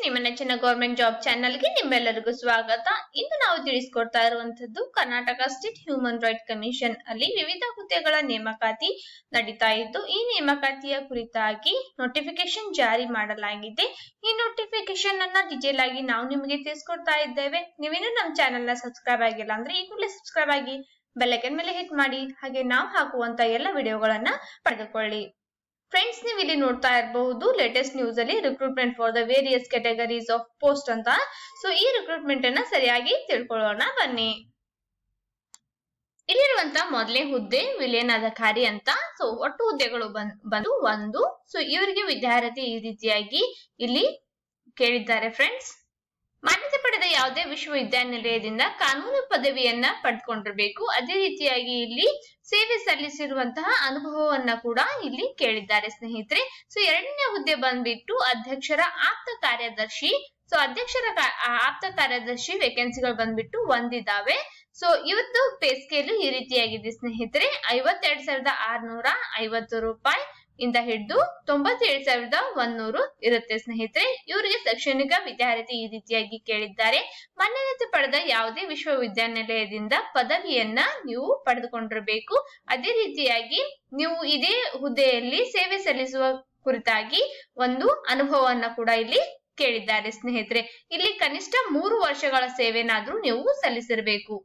ನಿಮ್ಮ ನೆಚ್ಚಿನ government job ಚಾನೆಲ್ಗೆ ನಿಮ್ಮೆಲ್ಲರಿಗೂ ಸ್ವಾಗತ ಇಂದು ನಾವು ತಿಳಿಸ್ಕೊಡ್ತಾ ಇರುವಂತದ್ದು Karnataka state human right commission ಅಲ್ಲಿ ವಿವಿಧ ಹುದ್ದೆಗಳ ನೇಮಕಾತಿ ನಡೀತಾ ಇದ್ದು ಈ ನೇಮಕಾತಿಯ ಕುರಿತಾಗಿ ನೋಟಿಫಿಕೇಶನ್ ಜಾರಿ ಮಾಡಲಾಗಿದೆ ಈ ನೋಟಿಫಿಕೇಶನ್ ಅನ್ನ ಡಿಟೇಲ್ ಆಗಿ ನಾವು ನಿಮಗೆ ತಿಳಿಸ್ಕೊಡ್ತಾ ಇದ್ದೇವೆ ನೀವೇನು ನಮ್ಮ ಚಾನೆಲ್ ನ ಸಬ್ಸ್ಕ್ರೈಬ್ ಆಗಿಲ್ಲ ಅಂದ್ರೆ ಈ ಕೂಡಲೇ ಸಬ್ಸ್ಕ್ರೈಬ್ ಆಗಿ ಬೆಲ್ಲೈಕನ್ ಮೇಲೆ ಹಿಟ್ ಮಾಡಿ ಹಾಗೆ ನಾವು ಹಾಕುವಂತ ಎಲ್ಲ ವಿಡಿಯೋಗಳನ್ನ ಪಡೆದುಕೊಳ್ಳಿ ಫ್ರೆಂಡ್ಸ್ ನೀವು ಇಲ್ಲಿ ನೋಡ್ತಾ ಇರಬಹುದು ಲೇಟೆಸ್ಟ್ ನ್ಯೂಸ್ ಅಲ್ಲಿ recruitment for the various categories of post ಅಂತ ಸೊ ಈ ರಿಕ್ರೂಟ್ಮೆಂಟ್ ಅನ್ನ ಸರಿಯಾಗಿ ತಿಳ್ಕೊಳ್ಳೋಣ ಬನ್ನಿ ಇಲ್ಲಿರುವಂತ ಮೊದಲನೇ ಹುದ್ದೆ ವಿಲಿಯನ್ ಅಧಿಕಾರಿ ಅಂತ ಸೊ ಒಟ್ಟು ಹುದ್ದೆಗಳು ಬಂದ್ ಬಂದು ಒಂದು ಸೊ ಇವರಿಗೆ ವಿದ್ಯಾರ್ಥಿ ಈ ರೀತಿಯಾಗಿ ಇಲ್ಲಿ ಕೇಳಿದ್ದಾರೆ ಫ್ರೆಂಡ್ಸ್ ಮಾನ್ಯತೆ ಪಡೆದ ಯಾವುದೇ ವಿಶ್ವವಿದ್ಯಾನಿಲಯದಿಂದ ಕಾನೂನು ಪದವಿಯನ್ನ ಪಡೆದುಕೊಂಡಿರಬೇಕು ಅದೇ ರೀತಿಯಾಗಿ ಇಲ್ಲಿ ಸೇವೆ ಸಲ್ಲಿಸಿರುವಂತಹ ಅನುಭವವನ್ನ ಕೂಡ ಇಲ್ಲಿ ಕೇಳಿದ್ದಾರೆ ಸ್ನೇಹಿತರೆ ಸೊ ಎರಡನೇ ಹುದ್ದೆ ಬಂದ್ಬಿಟ್ಟು ಅಧ್ಯಕ್ಷರ ಆಪ್ತ ಕಾರ್ಯದರ್ಶಿ ಸೊ ಅಧ್ಯಕ್ಷರ ಆಪ್ತ ಕಾರ್ಯದರ್ಶಿ ವೇಕೆನ್ಸಿಗಳು ಬಂದ್ಬಿಟ್ಟು ಒಂದಿದಾವೆ ಸೊ ಇವತ್ತು ಪೇ ಸ್ಕೇಲ್ ಈ ರೀತಿಯಾಗಿದೆ ಸ್ನೇಹಿತರೆ ಐವತ್ತೆರಡ್ ಸಾವಿರದ ಆರ್ನೂರ ಐವತ್ತು ರೂಪಾಯಿ ಇಂದ ಹಿಡಿದು ತೊಂಬತ್ತೇಳು ಸಾವಿರದ ಒಂದೂರು ಇರುತ್ತೆ ಸ್ನೇಹಿತರೆ ಇವರಿಗೆ ಶೈಕ್ಷಣಿಕ ವಿದ್ಯಾರ್ಥಿ ಈ ರೀತಿಯಾಗಿ ಕೇಳಿದ್ದಾರೆ ಮಾನ್ಯತೆ ಪಡೆದ ಯಾವುದೇ ವಿಶ್ವವಿದ್ಯಾನಿಲಯದಿಂದ ಪದವಿಯನ್ನ ನೀವು ಪಡೆದುಕೊಂಡಿರಬೇಕು ಅದೇ ರೀತಿಯಾಗಿ ನೀವು ಇದೇ ಹುದ್ದೆಯಲ್ಲಿ ಸೇವೆ ಸಲ್ಲಿಸುವ ಕುರಿತಾಗಿ ಒಂದು ಅನುಭವವನ್ನ ಕೂಡ ಇಲ್ಲಿ ಕೇಳಿದ್ದಾರೆ ಸ್ನೇಹಿತರೆ ಇಲ್ಲಿ ಕನಿಷ್ಠ ಮೂರು ವರ್ಷಗಳ ಸೇವೆನಾದ್ರೂ ನೀವು ಸಲ್ಲಿಸಿರಬೇಕು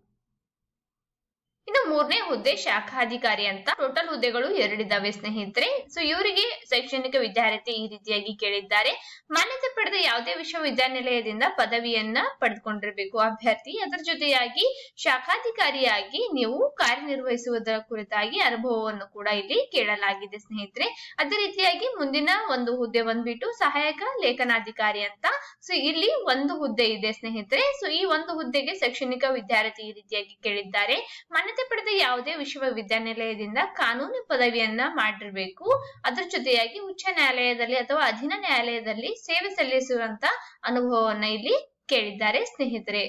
ಇನ್ನು ಮೂರನೇ ಹುದ್ದೆ ಶಾಖಾಧಿಕಾರಿ ಅಂತ ಟೋಟಲ್ ಹುದ್ದೆಗಳು ಎರಡಿದಾವೆ ಸ್ನೇಹಿತರೆ ಸೊ ಇವರಿಗೆ ಶೈಕ್ಷಣಿಕ ವಿದ್ಯಾರ್ಥಿ ಈ ರೀತಿಯಾಗಿ ಕೇಳಿದ್ದಾರೆ ಮಾನ್ಯತೆ ಪಡೆದ ಯಾವುದೇ ವಿಶ್ವವಿದ್ಯಾನಿಲಯದಿಂದ ಪದವಿಯನ್ನ ಪಡೆದುಕೊಂಡಿರಬೇಕು ಅಭ್ಯರ್ಥಿ ಅದರ ಜೊತೆಯಾಗಿ ಶಾಖಾಧಿಕಾರಿಯಾಗಿ ನೀವು ಕಾರ್ಯನಿರ್ವಹಿಸುವುದರ ಕುರಿತಾಗಿ ಅನುಭವವನ್ನು ಕೂಡ ಇಲ್ಲಿ ಕೇಳಲಾಗಿದೆ ಸ್ನೇಹಿತರೆ ಅದೇ ರೀತಿಯಾಗಿ ಮುಂದಿನ ಒಂದು ಹುದ್ದೆ ಬಂದ್ಬಿಟ್ಟು ಸಹಾಯಕ ಲೇಖನಾಧಿಕಾರಿ ಅಂತ ಸೊ ಇಲ್ಲಿ ಒಂದು ಹುದ್ದೆ ಇದೆ ಸ್ನೇಹಿತರೆ ಸೊ ಈ ಒಂದು ಹುದ್ದೆಗೆ ಶೈಕ್ಷಣಿಕ ವಿದ್ಯಾರ್ಥಿ ಈ ರೀತಿಯಾಗಿ ಕೇಳಿದ್ದಾರೆ ಮಾನ್ಯತೆ ಪಡೆದ ಯಾವುದೇ ವಿಶ್ವವಿದ್ಯಾನಿಲಯದಿಂದ ಕಾನೂನು ಪದವಿಯನ್ನ ಮಾಡಿರ್ಬೇಕು ಅದರ ಜೊತೆಯಾಗಿ ಉಚ್ಚ ನ್ಯಾಯಾಲಯದಲ್ಲಿ ಅಥವಾ ಅಧೀನ ನ್ಯಾಯಾಲಯದಲ್ಲಿ ಸೇವೆ ಸಲ್ಲಿಸುವಂತ ಅನುಭವವನ್ನ ಇಲ್ಲಿ ಕೇಳಿದ್ದಾರೆ ಸ್ನೇಹಿತರೆ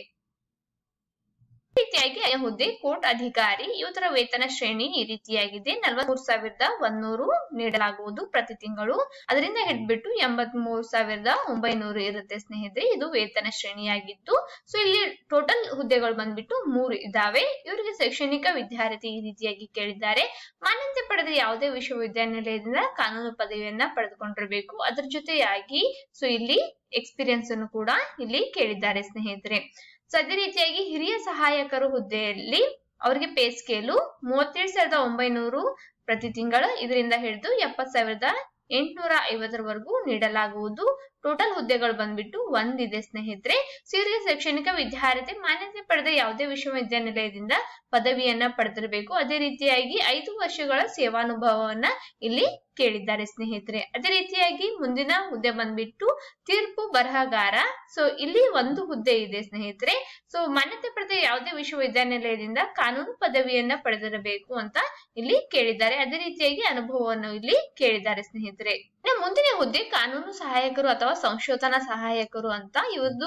ರೀತಿಯಾಗಿ ಹುದ್ದೆ ಕೋರ್ಟ್ ಅಧಿಕಾರಿ ಇವರ ವೇತನ ಶ್ರೇಣಿ ಈ ರೀತಿಯಾಗಿದೆ ನಲವತ್ಮೂರು ಸಾವಿರದ ಒಂದೂರು ನೀಡಲಾಗುವುದು ಪ್ರತಿ ತಿಂಗಳು ಅದರಿಂದ ಹಿಡ್ಬಿಟ್ಟು ಎಂಬತ್ ಮೂರು ಸಾವಿರದ ಒಂಬೈನೂರು ಇರುತ್ತೆ ಸ್ನೇಹಿತರೆ ಇದು ವೇತನ ಶ್ರೇಣಿಯಾಗಿತ್ತು ಸೊ ಇಲ್ಲಿ ಟೋಟಲ್ ಹುದ್ದೆಗಳು ಬಂದ್ಬಿಟ್ಟು ಮೂರು ಇದಾವೆ ಇವರಿಗೆ ಶೈಕ್ಷಣಿಕ ವಿದ್ಯಾರ್ಥಿ ಈ ರೀತಿಯಾಗಿ ಕೇಳಿದ್ದಾರೆ ಮಾನ್ಯತೆ ಪಡೆದ ಯಾವುದೇ ವಿಶ್ವವಿದ್ಯಾನಿಲಯದಿಂದ ಕಾನೂನು ಪದವಿಯನ್ನ ಪಡೆದುಕೊಂಡಿರಬೇಕು ಅದರ ಜೊತೆಯಾಗಿ ಸೊ ಇಲ್ಲಿ ಎಕ್ಸ್ಪೀರಿಯನ್ಸ್ ಅನ್ನು ಕೂಡ ಇಲ್ಲಿ ಕೇಳಿದ್ದಾರೆ ಸ್ನೇಹಿತರೆ ಸೊ ಅದೇ ರೀತಿಯಾಗಿ ಹಿರಿಯ ಸಹಾಯಕರು ಹುದ್ದೆಯಲ್ಲಿ ಅವರಿಗೆ ಪೇ ಸ್ಕೇಲು ಮೂವತ್ತೇಳು ಸಾವಿರದ ಒಂಬೈನೂರು ಪ್ರತಿ ತಿಂಗಳು ಇದರಿಂದ ಹಿಡಿದು ಎಪ್ಪತ್ ಸಾವಿರದ ಎಂಟುನೂರ ಐವತ್ತರವರೆಗೂ ನೀಡಲಾಗುವುದು ಟೋಟಲ್ ಹುದ್ದೆಗಳು ಬಂದ್ಬಿಟ್ಟು ಒಂದಿದೆ ಸ್ನೇಹಿತರೆ ಸಿರಿಯ ಶೈಕ್ಷಣಿಕ ವಿದ್ಯಾರ್ಥಿ ಮಾನ್ಯತೆ ಪಡೆದ ಯಾವುದೇ ವಿಶ್ವವಿದ್ಯಾನಿಲಯದಿಂದ ಪದವಿಯನ್ನ ಪಡೆದಿರಬೇಕು ಅದೇ ರೀತಿಯಾಗಿ ಐದು ವರ್ಷಗಳ ಸೇವಾನುಭವವನ್ನ ಇಲ್ಲಿ ಕೇಳಿದ್ದಾರೆ ಸ್ನೇಹಿತರೆ ಅದೇ ರೀತಿಯಾಗಿ ಮುಂದಿನ ಹುದ್ದೆ ಬಂದ್ಬಿಟ್ಟು ತೀರ್ಪು ಬರಹಗಾರ ಸೊ ಇಲ್ಲಿ ಒಂದು ಹುದ್ದೆ ಇದೆ ಸ್ನೇಹಿತರೆ ಸೊ ಮಾನ್ಯತೆ ಪಡೆದ ಯಾವುದೇ ವಿಶ್ವವಿದ್ಯಾನಿಲಯದಿಂದ ಕಾನೂನು ಪದವಿಯನ್ನ ಪಡೆದಿರಬೇಕು ಅಂತ ಇಲ್ಲಿ ಕೇಳಿದ್ದಾರೆ ಅದೇ ರೀತಿಯಾಗಿ ಅನುಭವವನ್ನು ಇಲ್ಲಿ ಕೇಳಿದ್ದಾರೆ ಸ್ನೇಹಿತರೆ ಇನ್ನು ಮುಂದಿನ ಹುದ್ದೆ ಕಾನೂನು ಸಹಾಯಕರು ಅಥವಾ ಸಂಶೋಧನಾ ಸಹಾಯಕರು ಅಂತ ಇವ್ರದ್ದು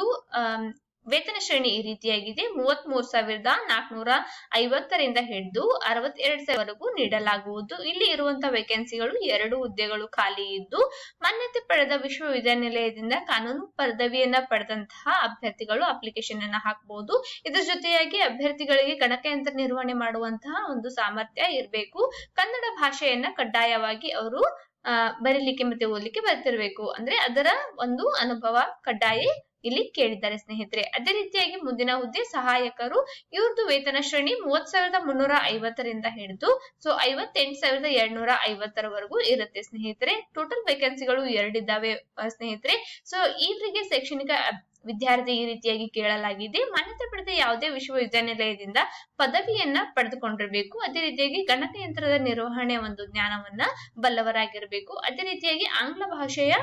ವೇತನ ಶ್ರೇಣಿ ಈ ರೀತಿಯಾಗಿದೆ ಮೂವತ್ತ್ ಮೂರು ಸಾವಿರದ ನಾಲ್ಕನೂರ ಐವತ್ತರಿಂದ ಹಿಡಿದು ಅರವತ್ತೆರಡು ಸಾವಿರವರೆಗೂ ನೀಡಲಾಗುವುದು ಇಲ್ಲಿ ಇರುವಂತಹ ವೇಕೆನ್ಸಿಗಳು ಎರಡು ಹುದ್ದೆಗಳು ಖಾಲಿ ಇದ್ದು ಮಾನ್ಯತೆ ಪಡೆದ ವಿಶ್ವವಿದ್ಯಾನಿಲಯದಿಂದ ಕಾನೂನು ಪದವಿಯನ್ನ ಪಡೆದಂತಹ ಅಭ್ಯರ್ಥಿಗಳು ಅಪ್ಲಿಕೇಶನ್ ಅನ್ನ ಹಾಕಬಹುದು ಇದರ ಜೊತೆಯಾಗಿ ಅಭ್ಯರ್ಥಿಗಳಿಗೆ ಗಣಕಯಂತ್ರ ನಿರ್ವಹಣೆ ಮಾಡುವಂತಹ ಒಂದು ಸಾಮರ್ಥ್ಯ ಇರಬೇಕು ಕನ್ನಡ ಭಾಷೆಯನ್ನ ಕಡ್ಡಾಯವಾಗಿ ಅವರು ಬರೀಲಿಕ್ಕೆ ಮತ್ತೆ ಓದಲಿಕ್ಕೆ ಬರ್ತಿರ್ಬೇಕು ಅಂದ್ರೆ ಅದರ ಒಂದು ಅನುಭವ ಕಡ್ಡಾಯ ಇಲ್ಲಿ ಕೇಳಿದ್ದಾರೆ ಸ್ನೇಹಿತರೆ ಅದೇ ರೀತಿಯಾಗಿ ಮುಂದಿನ ಹುದ್ದೆ ಸಹಾಯಕರು ಇವ್ರದ್ದು ವೇತನ ಶ್ರೇಣಿ ಮೂವತ್ ಸಾವಿರದ ಮುನ್ನೂರ ಐವತ್ತರಿಂದ ಹಿಡಿದು ಸೊ ಐವತ್ತೆಂಟು ಸಾವಿರದ ಎರಡ್ನೂರ ಐವತ್ತರವರೆಗೂ ಇರುತ್ತೆ ಸ್ನೇಹಿತರೆ ಟೋಟಲ್ ವೇಕೆನ್ಸಿಗಳು ಎರಡಿದ್ದಾವೆ ಸ್ನೇಹಿತರೆ ಸೊ ಇವರಿಗೆ ಶೈಕ್ಷಣಿಕ ವಿದ್ಯಾರ್ಥಿ ಈ ರೀತಿಯಾಗಿ ಕೇಳಲಾಗಿದೆ ಮಾನ್ಯತೆ ಪಡೆದ ಯಾವುದೇ ವಿಶ್ವವಿದ್ಯಾನಿಲಯದಿಂದ ಪದವಿಯನ್ನ ಪಡೆದುಕೊಂಡಿರಬೇಕು ಅದೇ ರೀತಿಯಾಗಿ ಗಣಕಯಂತ್ರದ ನಿರ್ವಹಣೆ ಒಂದು ಜ್ಞಾನವನ್ನ ಬಲ್ಲವರಾಗಿರಬೇಕು ಅದೇ ರೀತಿಯಾಗಿ ಆಂಗ್ಲ ಭಾಷೆಯ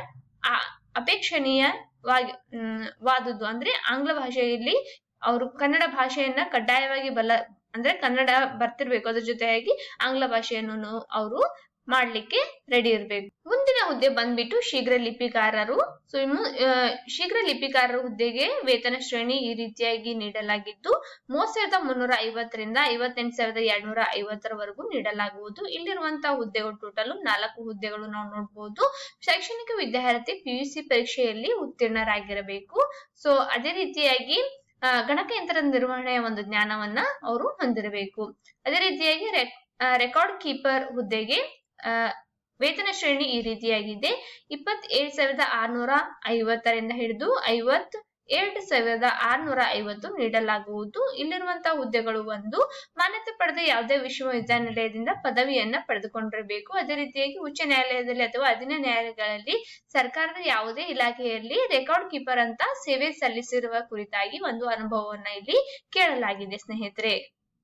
ಅಪೇಕ್ಷಣೀಯವಾಗಿ ವಾದುದು ಅಂದ್ರೆ ಆಂಗ್ಲ ಭಾಷೆಯಲ್ಲಿ ಅವರು ಕನ್ನಡ ಭಾಷೆಯನ್ನ ಕಡ್ಡಾಯವಾಗಿ ಬಲ್ಲ ಅಂದ್ರೆ ಕನ್ನಡ ಬರ್ತಿರ್ಬೇಕು ಅದ್ರ ಜೊತೆಯಾಗಿ ಆಂಗ್ಲ ಭಾಷೆಯನ್ನು ಅವರು ಮಾಡ್ಲಿಕ್ಕೆ ರೆಡಿ ಇರಬೇಕು ಮುಂದಿನ ಹುದ್ದೆ ಬಂದ್ಬಿಟ್ಟು ಶೀಘ್ರ ಲಿಪಿಕಾರರು ಸೊ ಇನ್ನು ಆ, ಶೀಘ್ರ ಲಿಪಿಕಾರರ ಹುದ್ದೆಗೆ ವೇತನ ಶ್ರೇಣಿ ಈ ರೀತಿಯಾಗಿ ನೀಡಲಾಗಿದ್ದು ಮೂವತ್ ಸಾವಿರದ ಮುನ್ನೂರ ಐವತ್ತರಿಂದ ಐವತ್ತೆಂಟು ಸಾವಿರದ ಎರಡ್ನೂರ ಐವತ್ತರವರೆಗೂ ನೀಡಲಾಗುವುದು ಇಲ್ಲಿರುವಂತಹ ಹುದ್ದೆಗಳು ಟೋಟಲ್ ನಾಲ್ಕು ಹುದ್ದೆಗಳು ನಾವು ನೋಡಬಹುದು ಶೈಕ್ಷಣಿಕ ವಿದ್ಯಾರ್ಥಿ ಪಿಯುಸಿ ಪರೀಕ್ಷೆಯಲ್ಲಿ ಉತ್ತೀರ್ಣರಾಗಿರಬೇಕು ಸೊ ಅದೇ ರೀತಿಯಾಗಿ ಆ, ಗಣಕಯಂತ್ರದ ನಿರ್ವಹಣೆಯ ಒಂದು ಜ್ಞಾನವನ್ನ ಅವರು ಹೊಂದಿರಬೇಕು ಅದೇ ರೀತಿಯಾಗಿ ರೆಕ್- ಆ, ರೆಕಾರ್ಡ್ ಕೀಪರ್ ಹುದ್ದೆಗೆ ಆ, ವೇತನ ಶ್ರೇಣಿ ಈ ರೀತಿಯಾಗಿದೆ ಇಪ್ಪತ್ತೇಳು ಸಾವಿರದ ಆರ್ನೂರ ಐವತ್ತರಿಂದ ಹಿಡಿದು ಐವತ್ ಎರಡು ಸಾವಿರದ ಆರ್ನೂರ ಐವತ್ತು ನೀಡಲಾಗುವುದು ಇಲ್ಲಿರುವಂತಹ ಹುದ್ದೆಗಳು ಒಂದು ಮಾನ್ಯತೆ ಪಡೆದ ಯಾವುದೇ ವಿಶ್ವವಿದ್ಯಾನಿಲಯದಿಂದ ಪದವಿಯನ್ನ ಪಡೆದುಕೊಂಡಿರಬೇಕು ಅದೇ ರೀತಿಯಾಗಿ ಉಚ್ಚ ನ್ಯಾಯಾಲಯದಲ್ಲಿ ಅಥವಾ ಅಧೀನ ನ್ಯಾಯಾಲಯಗಳಲ್ಲಿ ಸರ್ಕಾರದ ಯಾವುದೇ ಇಲಾಖೆಯಲ್ಲಿ ರೆಕಾರ್ಡ್ ಕೀಪರ್ ಅಂತ ಸೇವೆ ಸಲ್ಲಿಸಿರುವ ಕುರಿತಾಗಿ ಒಂದು ಅನುಭವವನ್ನ ಇಲ್ಲಿ ಕೇಳಲಾಗಿದೆ ಸ್ನೇಹಿತರೆ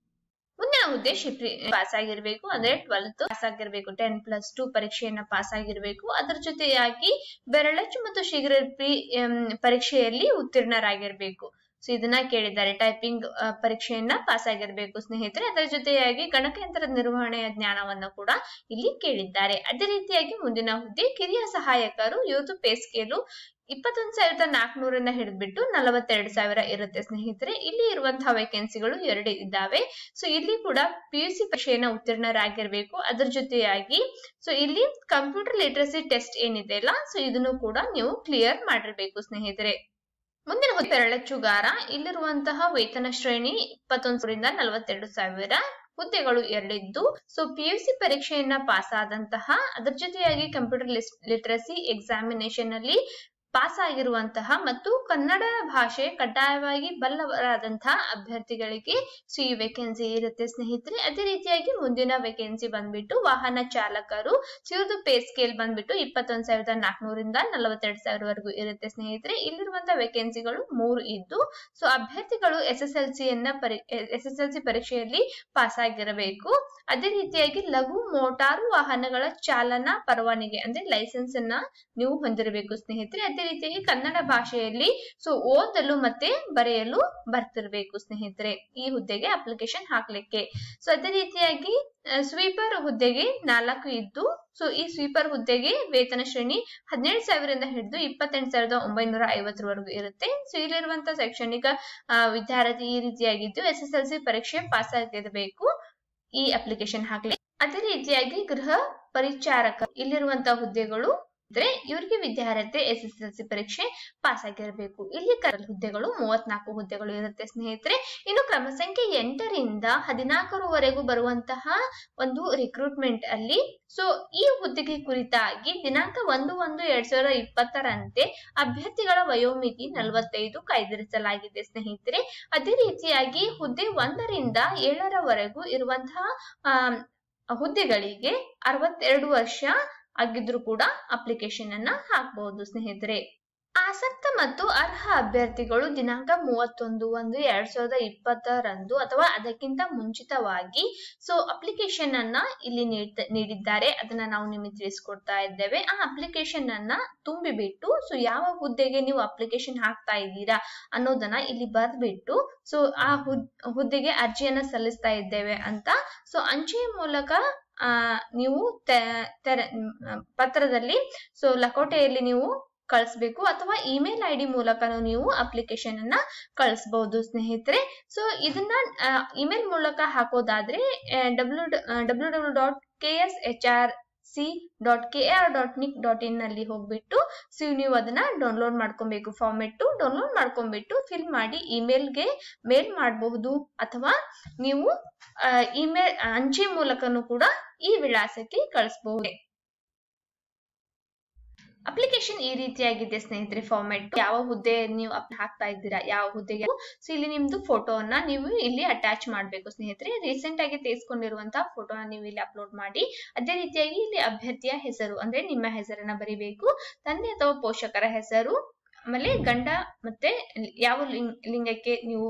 ಮುಂದಿನ ಹುದ್ದೆ ಶಿಪ್ರಿ ಪಾಸ್ ಆಗಿರ್ಬೇಕು ಅಂದ್ರೆ ಟ್ವೆಲ್ತ್ ಪಾಸ್ ಆಗಿರ್ಬೇಕು ಟೆನ್ ಪ್ಲಸ್ ಟು ಪರೀಕ್ಷೆಯನ್ನ ಪಾಸ್ ಆಗಿರ್ಬೇಕು ಅದರ ಜೊತೆಯಾಗಿ ಬೆರಳಚ್ಚು ಮತ್ತು ಶೀಘ್ರ ಲಿಪಿ, ಎಂ, ಪರೀಕ್ಷೆಯಲ್ಲಿ ಉತ್ತೀರ್ಣರಾಗಿರ್ಬೇಕು ಸೊ ಇದನ್ನ ಕೇಳಿದ್ದಾರೆ ಟೈಪಿಂಗ್ ಪರೀಕ್ಷೆಯನ್ನ ಪಾಸ್ ಆಗಿರ್ಬೇಕು ಸ್ನೇಹಿತರೆ ಅದರ ಜೊತೆಯಾಗಿ ಗಣಕಯಂತ್ರದ ನಿರ್ವಹಣೆಯ ಜ್ಞಾನವನ್ನು ಕೂಡ ಇಲ್ಲಿ ಕೇಳಿದ್ದಾರೆ ಅದೇ ರೀತಿಯಾಗಿ ಮುಂದಿನ ಹುದ್ದೆ ಕಿರಿಯ ಸಹಾಯಕರು ಯೂತ್ ಪೇ ಸ್ಕೇಲು ಇಪ್ಪತ್ತೊಂದು ಸಾವಿರದ ನಾಲ್ಕುನೂರನ್ನ ಹಿಡಿದ್ಬಿಟ್ಟು ನಲವತ್ತೆರಡು ಸಾವಿರ ಇರುತ್ತೆ ಸ್ನೇಹಿತರೆ ಇಲ್ಲಿ ಇರುವಂತಹ ವೇಕೆನ್ಸಿಗಳು ಎರಡು ಇದ್ದಾವೆ ಸೊ ಇಲ್ಲಿ ಕೂಡ ಪಿ ಯು ಸಿ ಪರೀಕ್ಷೆಯನ್ನ ಉತ್ತೀರ್ಣರಾಗಿರ್ಬೇಕು ಅದರ ಜೊತೆಯಾಗಿ ಸೊ ಇಲ್ಲಿ ಕಂಪ್ಯೂಟರ್ ಲಿಟ್ರಸಿ ಟೆಸ್ಟ್ ಏನಿದೆ ಅಲ್ಲ ಸೊ ಇದನ್ನು ಕೂಡ ನೀವು ಕ್ಲಿಯರ್ ಮಾಡಿರ್ಬೇಕು ಸ್ನೇಹಿತರೆ ಮುಂದಿನ ಹುದ್ದೆ ಬೆರಳಚ್ಚುಗಾರ ಇಲ್ಲಿರುವಂತಹ ವೇತನ ಶ್ರೇಣಿ ಇಪ್ಪತ್ತೊಂದರಿಂದ ನಲವತ್ತೆರಡು ಸಾವಿರ ಹುದ್ದೆಗಳು ಎರಡಿದ್ದು ಸೊ ಪಿಯುಸಿ ಪರೀಕ್ಷೆಯನ್ನ ಪಾಸ್ ಆದಂತಹ ಅದರ ಜೊತೆಯಾಗಿ ಕಂಪ್ಯೂಟರ್ ಲಿಟ್ರಸಿ ಎಕ್ಸಾಮಿನೇಷನ್ ಅಲ್ಲಿ ಪಾಸ್ ಆಗಿರುವಂತಹ ಮತ್ತು ಕನ್ನಡ ಭಾಷೆ ಕಡ್ಡಾಯವಾಗಿ ಬಲ್ಲವರಾದಂತಹ ಅಭ್ಯರ್ಥಿಗಳಿಗೆ ಸೊ ಈ ವೇಕೆನ್ಸಿ ಇರುತ್ತೆ ಸ್ನೇಹಿತರೆ ಅದೇ ರೀತಿಯಾಗಿ ಮುಂದಿನ ವೇಕೆನ್ಸಿ ಬಂದ್ಬಿಟ್ಟು ವಾಹನ ಚಾಲಕರು ಸಿವುದು ಪೇ ಸ್ಕೇಲ್ ಬಂದ್ಬಿಟ್ಟು ಇಪ್ಪತ್ತೊಂದು ಸಾವಿರದ ನಾಲ್ಕುನೂರಿಂದ ನಲವತ್ತೆರಡು ಸಾವಿರವರೆಗೂ ಇರುತ್ತೆ ಸ್ನೇಹಿತರೆ ಇಲ್ಲಿರುವಂತಹ ವೇಕೆನ್ಸಿಗಳು ಮೂರು ಇದ್ದು ಸೊ ಅಭ್ಯರ್ಥಿಗಳು ಎಸ್ ಎಸ್ ಎಲ್ ಸಿಯನ್ನ ಪರಿ ಎಸ್ ಎಸ್ ಎಲ್ ಸಿ ಪರೀಕ್ಷೆಯಲ್ಲಿ ಪಾಸ್ ಆಗಿರಬೇಕು ಅದೇ ರೀತಿಯಾಗಿ ಲಘು ಮೋಟಾರು ವಾಹನಗಳ ಚಾಲನಾ ಪರವಾನಗಿ ಅಂದ್ರೆ ಲೈಸೆನ್ಸ್ ಅನ್ನ ನೀವು ಹೊಂದಿರಬೇಕು ಸ್ನೇಹಿತರೆ ಅದೇ ರೀತಿಯಾಗಿ ಕನ್ನಡ ಭಾಷೆಯಲ್ಲಿ ಸೊ ಓದಲು ಮತ್ತೆ ಬರೆಯಲು ಬರ್ತಿರ್ಬೇಕು ಸ್ನೇಹಿತರೆ ಈ ಹುದ್ದೆಗೆ ಅಪ್ಲಿಕೇಶನ್ ಹಾಕ್ಲಿಕ್ಕೆ ಸೊ ಅದೇ ರೀತಿಯಾಗಿ ಸ್ವೀಪರ್ ಹುದ್ದೆಗೆ ನಾಲ್ಕು ಇದ್ದು ಸೊ ಈ ಸ್ವೀಪರ್ ಹುದ್ದೆಗೆ ವೇತನ ಶ್ರೇಣಿ ಹದಿನೇಳು ಸಾವಿರದಿಂದ ಹಿಡಿದು ಇಪ್ಪತ್ತೆಂಟು ಸಾವಿರದ ಒಂಬೈನೂರ ಐವತ್ತರವರೆಗೂ ಇರುತ್ತೆ ಸೊ ಇಲ್ಲಿರುವಂತಹ ಶೈಕ್ಷಣಿಕ ಆ, ವಿದ್ಯಾರ್ಥಿ ಈ ರೀತಿಯಾಗಿದ್ದು ಎಸ್ ಎಸ್ ಎಲ್ ಸಿ ಪರೀಕ್ಷೆ ಪಾಸ್ ಆಗಿರಬೇಕು ಈ ಅಪ್ಲಿಕೇಶನ್ ಹಾಕ್ಲಿ ಅದೇ ರೀತಿಯಾಗಿ ಗೃಹ ಪರಿಚಾರಕ ಇಲ್ಲಿರುವಂತಹ ಹುದ್ದೆಗಳು ಇದ್ರೆ ಇವರಿಗೆ ವಿದ್ಯಾರ್ಥಿ ಎಸ್ ಎಸ್ ಎಲ್ ಸಿ ಪರೀಕ್ಷೆ ಪಾಸ್ ಆಗಿರಬೇಕು ಇಲ್ಲಿ ಕರಲ್ ಹುದ್ದೆಗಳು ಮೂವತ್ನಾಲ್ಕು ಹುದ್ದೆಗಳು ಇರುತ್ತೆ ಸ್ನೇಹಿತರೆ ಇನ್ನು ಕ್ರಮ ಸಂಖ್ಯೆ ಎಂಟರಿಂದ ಹದಿನಾಲ್ಕರವರೆಗೂ ಬರುವಂತಹ ಒಂದು ರಿಕ್ರೂಟ್ಮೆಂಟ್ ಅಲ್ಲಿ ಸೊ ಈ ಹುದ್ದೆಗೆ ಕುರಿತಾಗಿ ದಿನಾಂಕ ಒಂದು ಒಂದು ಎರಡ್ ಸಾವಿರದ ಇಪ್ಪತ್ತರಂತೆ ಅಭ್ಯರ್ಥಿಗಳ ವಯೋಮಿತಿ ನಲವತ್ತೈದು ಕಾಯ್ದಿರಿಸಲಾಗಿದೆ ಸ್ನೇಹಿತರೆ ಅದೇ ರೀತಿಯಾಗಿ ಹುದ್ದೆ ಒಂದರಿಂದ ಏಳರವರೆಗೂ ಇರುವಂತಹ ಆ ಹುದ್ದೆಗಳಿಗೆ ಅರವತ್ತೆರಡು ವರ್ಷ ಆಗಿದ್ರು ಕೂಡ ಅಪ್ಲಿಕೇಶನ್ ಅನ್ನ ಹಾಕಬಹುದು ಸ್ನೇಹಿತರೆ ಆಸಕ್ತ ಮತ್ತು ಅರ್ಹ ಅಭ್ಯರ್ಥಿಗಳು ದಿನಾಂಕ ಮೂವತ್ತೊಂದು ಒಂದು ಎರಡ್ ಸಾವಿರದ ಇಪ್ಪತ್ತರಂದು ಅಥವಾ ಅದಕ್ಕಿಂತ ಮುಂಚಿತವಾಗಿ ಸೊ ಅಪ್ಲಿಕೇಶನ್ ಅನ್ನ ಇಲ್ಲಿ ನೀಡ್ತ- ನೀಡಿದ್ದಾರೆ ಅದನ್ನ ನಾವು ನಿಮಗೆ ತಿಳಿಸ್ಕೊಡ್ತಾ ಇದ್ದೇವೆ ಆ ಅಪ್ಲಿಕೇಶನ್ ಅನ್ನ ತುಂಬಿಬಿಟ್ಟು ಸೊ ಯಾವ ಹುದ್ದೆಗೆ ನೀವು ಅಪ್ಲಿಕೇಶನ್ ಹಾಕ್ತಾ ಇದ್ದೀರಾ ಅನ್ನೋದನ್ನ ಇಲ್ಲಿ ಬರ್ದ್ಬಿಟ್ಟು ಸೊ ಆ ಹುದ್ ಹುದ್ದೆಗೆ ಅರ್ಜಿಯನ್ನ ಸಲ್ಲಿಸ್ತಾ ಇದ್ದೇವೆ ಅಂತ ಸೊ ಅಂಚೆಯ ಮೂಲಕ ಆ ನೀವು ತೆ- ತೆರ- ಮ್, ಪತ್ರದಲ್ಲಿ ಸೊ ಲಕೋಟೆಯಲ್ಲಿ ನೀವು ಕಳಿಸ್ಬೇಕು ಅಥವಾ ಇಮೇಲ್ ಐ ಡಿ ಮೂಲಕನೂ ನೀವು ಅಪ್ಲಿಕೇಶನ್ ಅನ್ನ ಕಳಿಸಬಹುದು ಸ್ನೇಹಿತರೆ ಸೊ ಇದನ್ನ ಇಮೇಲ್ ಮೂಲಕ ಹಾಕೋದಾದ್ರೆ W W W dot K S H R C dot K R dot nic dot in ನಲ್ಲಿ ಹೋಗ್ಬಿಟ್ಟು ಸೊ ನೀವು ಅದನ್ನ ಡೌನ್ಲೋಡ್ ಮಾಡ್ಕೊಬೇಕು ಫಾರ್ಮೆಟ್ ಡೌನ್ಲೋಡ್ ಮಾಡ್ಕೊಂಡ್ಬಿಟ್ಟು ಫಿಲ್ ಮಾಡಿ ಇಮೇಲ್ಗೆ ಮೇಲ್ ಮಾಡಬಹುದು ಅಥವಾ ನೀವು ಇಮೇಲ್ ಅಂಚೆ ಮೂಲಕನೂ ಕೂಡ ಈ ವಿಳಾಸಕ್ಕೆ ಕಳಿಸಬಹುದು ಅಪ್ಲಿಕೇಶನ್ ಈ ರೀತಿಯಾಗಿದೆ ಸ್ನೇಹಿತರೆ ಫಾರ್ಮೆಟ್ ಯಾವ ಹುದ್ದೆ ನೀವು ಅಪ್ ಹಾಕ್ತಾ ಇದ್ದೀರಾ ಯಾವ ಹುದ್ದೆಗೆ ಸೊ ಇಲ್ಲಿ ನಿಮ್ದು ಫೋಟೋವನ್ನ ನೀವು ಇಲ್ಲಿ ಅಟ್ಯಾಚ್ ಮಾಡಬೇಕು ಸ್ನೇಹಿತರೆ ರೀಸೆಂಟ್ ಆಗಿ ತೆಗೆಸ್ಕೊಂಡಿರುವಂತಹ ಫೋಟೋನ ನೀವು ಇಲ್ಲಿ ಅಪ್ಲೋಡ್ ಮಾಡಿ ಅದೇ ರೀತಿಯಾಗಿ ಇಲ್ಲಿ ಅಭ್ಯರ್ಥಿಯ ಹೆಸರು ಅಂದ್ರೆ ನಿಮ್ಮ ಹೆಸರನ್ನ ಬರಿಬೇಕು ತಂದೆ ಅಥವಾ ಪೋಷಕರ ಹೆಸರು ಆಮೇಲೆ ಗಂಡ ಮತ್ತೆ ಯಾವ ಲಿಂಗ್- ಲಿಂಗಕ್ಕೆ ನೀವು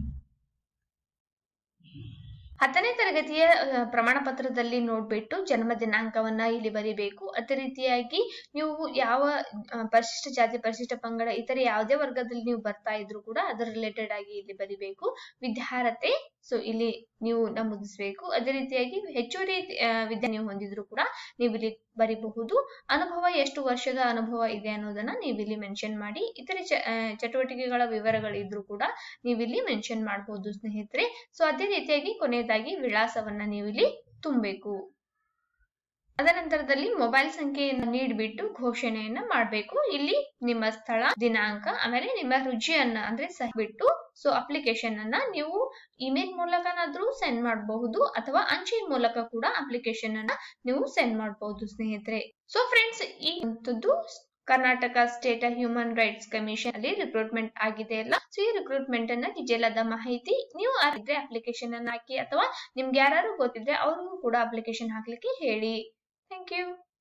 ಹತ್ತನೇ ತರಗತಿಯ ಅಹ್, ಪ್ರಮಾಣ ಪತ್ರದಲ್ಲಿ ನೋಡ್ಬಿಟ್ಟು ಜನ್ಮ ದಿನಾಂಕವನ್ನ ಇಲ್ಲಿ ಬರಿಬೇಕು ಅದೇ ರೀತಿಯಾಗಿ ನೀವು ಯಾವ ಅಹ್, ಪರಿಶಿಷ್ಟ ಜಾತಿ ಪರಿಶಿಷ್ಟ ಪಂಗಡ ಇತರೆ ಯಾವುದೇ ವರ್ಗದಲ್ಲಿ ನೀವು ಬರ್ತಾ ಇದ್ರು ಕೂಡ ಅದರ ರಿಲೇಟೆಡ್ ಆಗಿ ಇಲ್ಲಿ ಬರಿಬೇಕು ವಿದ್ಯಾರ್ಹತೆ ಸೊ ಇಲ್ಲಿ ನೀವು ನಮೂದಿಸಬೇಕು ಅದೇ ರೀತಿಯಾಗಿ ಹೆಚ್ಚುವರಿ ಆ, ವಿದ್ಯೆ ನೀವು ಹೊಂದಿದ್ರು ಕೂಡ ನೀವು ಇಲ್ಲಿ ಬರಿಬಹುದು ಅನುಭವ ಎಷ್ಟು ವರ್ಷದ ಅನುಭವ ಇದೆ ಅನ್ನೋದನ್ನ ನೀವು ಇಲ್ಲಿ ಮೆನ್ಷನ್ ಮಾಡಿ ಇತರೆ ಚ- ಆ, ಚಟುವಟಿಕೆಗಳ ವಿವರಗಳಿದ್ರು ಕೂಡ ನೀವು ಇಲ್ಲಿ ಮೆನ್ಷನ್ ಮಾಡಬಹುದು ಸ್ನೇಹಿತರೆ ಸೊ ಅದೇ ರೀತಿಯಾಗಿ ಕೊನೆಯದಾಗಿ ವಿಳಾಸವನ್ನ ನೀವು ಇಲ್ಲಿ ತುಂಬಬೇಕು ಅದನಂತರದಲ್ಲಿ ಮೊಬೈಲ್ ಸಂಖ್ಯೆಯನ್ನು ನೀಡಿಬಿಟ್ಟು ಘೋಷಣೆಯನ್ನ ಮಾಡಬೇಕು ಇಲ್ಲಿ ನಿಮ್ಮ ಸ್ಥಳ ದಿನಾಂಕ ಆಮೇಲೆ ನಿಮ್ಮ ರುಚಿಯನ್ನ ಅಂದ್ರೆ ಸಹಿ ಬಿಟ್ಟು ಸೊ ಅಪ್ಲಿಕೇಶನ್ ಅನ್ನ ನೀವು ಇಮೇಲ್ ಮೂಲಕನಾದ್ರೂ ಸೆಂಡ್ ಮಾಡಬಹುದು ಅಥವಾ ಅಂಚೆ ಮೂಲಕ ಕೂಡ ಅಪ್ಲಿಕೇಶನ್ ಅನ್ನ ನೀವು ಸೆಂಡ್ ಮಾಡಬಹುದು ಸ್ನೇಹಿತರೆ ಸೊ ಫ್ರೆಂಡ್ಸ್ ಈ ಅಂಥದ್ದು Karnataka state human rights commission ಅಲ್ಲಿ ರಿಕ್ರೂಟ್ಮೆಂಟ್ ಆಗಿದೆ ಅಲ್ಲ ಸೊ ಈ ರಿಕ್ರೂಟ್ಮೆಂಟ್ ಅನ್ನ ಡೀಟೇಲ್ ಆದ ಮಾಹಿತಿ ನೀವು ಆಗಿದ್ರೆ ಅಪ್ಲಿಕೇಶನ್ ಅನ್ನ ಹಾಕಿ ಅಥವಾ ನಿಮ್ಗೆ ಯಾರು ಗೊತ್ತಿದ್ರೆ ಅವ್ರಿಗೂ ಕೂಡ ಅಪ್ಲಿಕೇಶನ್ ಹಾಕ್ಲಿಕ್ಕೆ ಹೇಳಿ ಥ್ಯಾಂಕ್ ಯು